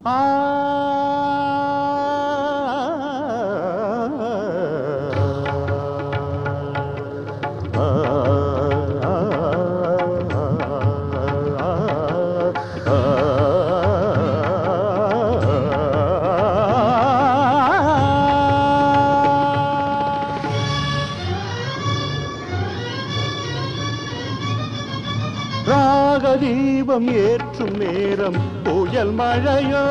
ராகதீபம் ஏற்றும் நேரம் புயல் மழையோ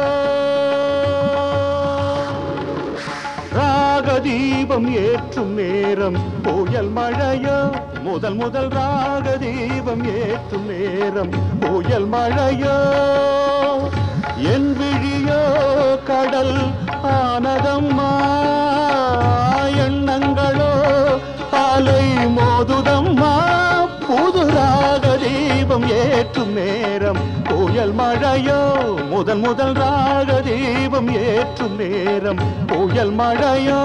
ராகதீபம் ஏற்றும் நேரம் புயல் மழையோ முதல் முதல் ராகதீபம் ஏற்றும் நேரம் புயல் மழையோ என் விழியோ கடல் ஆனதம்மா எண்ணங்களோ அலை மோதுதம்மா புது ராகதீபம் ஏற்றும் நேரம் புயல் மழையோ முதல் முதல் ராகதீபம் ஏற்றும் நேரம் புயல் மழையோ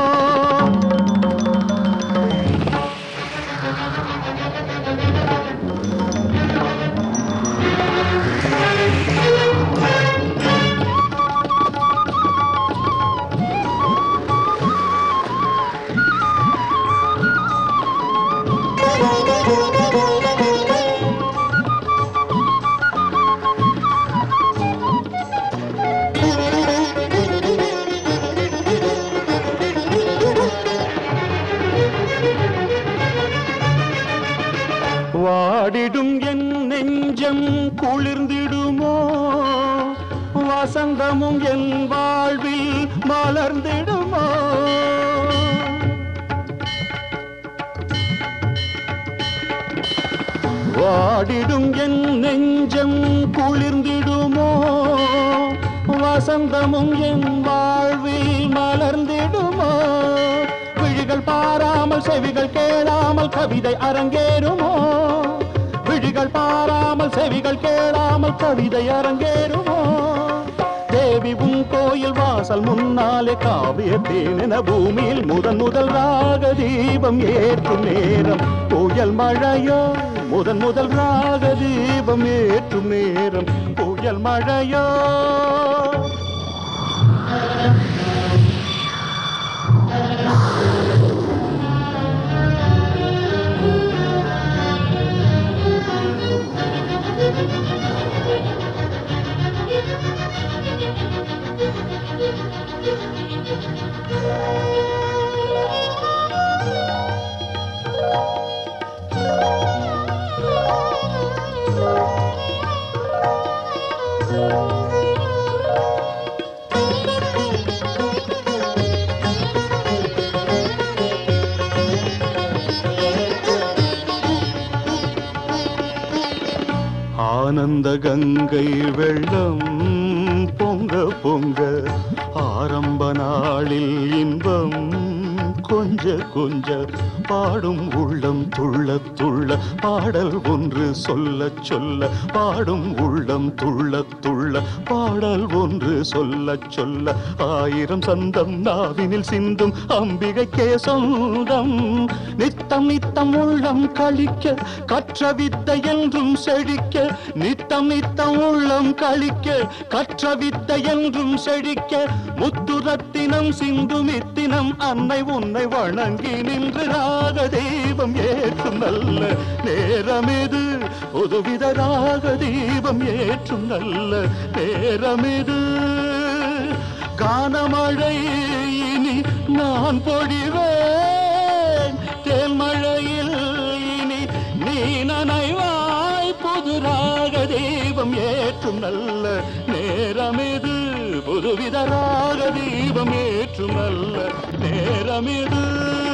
வாடிடும் என் நெஞ்சம் குளிர்ந்திடுமோ வசந்தமும் என் வாழ்வில் மலர்ந்திடுமோ வாடிடும் என் நெஞ்சம் குளிர்ந்திடுமோ வசந்தமும் என் வாழ்வில் மலர்ந்திடுமோ விழிகள் பாராமல் செவிகள் கேளாமல் கவிதை அரங்கேறுமோ விழிகள் பாராமல் செவிகள் கேளாமல் கவிதை அரங்கேறுமோ தேவி உன் கோயில் வாசல் முன்னாலே காவிய தேனென பூமியில் முதன் முதல் ராக தீபம் ஏற்றும் நேரம் புயல் மழையோ முதன் முதல் ராக தீபம் ஏற்றும் நேரம் புயல் மழையோ ஆனந்த கங்கை வெள்ளம் பொங்க பொங்க ஆரம்ப நாளில் இன்பம் கொஞ்ச கொஞ்ச பாடும் உள்ளம் துள்ள துள்ள பாடல் ஒன்று சொல்ல சொல்ல பாடும் உள்ளம் துள்ள துள்ள பாடல் ஒன்று சொல்ல சொல்ல ஆயிரம் சந்தம் நாவினில் சிந்தும் அம்பிகைக்கே சொந்தம் நித்தம் நித்தம் உள்ளம் கழிக்க கற்ற வித்தை என்றும் செழிக்க நித்தம் நித்தம் உள்ளம் கழிக்க கற்ற வித்தை என்றும் செழிக்க முத்து ரத்தினம் சிந்து மித்தினம் அன்னை உன்னை வணங்கி நின்று ராக தெய்வம் ஏற்றும் நல்ல நேரம் இது புதுவித ராக தீபம் ஏற்றும் நல்ல நேரம் இது கானமழை இனி நான் பொழிவேன் தேன்மழையில் இனி நீ நனைவாய் புது ராக தீபம் ஏற்றும் நல்ல நேரம் இது புதுவித ராக தீபம் ஏற்றும் நல்ல நேரம் இது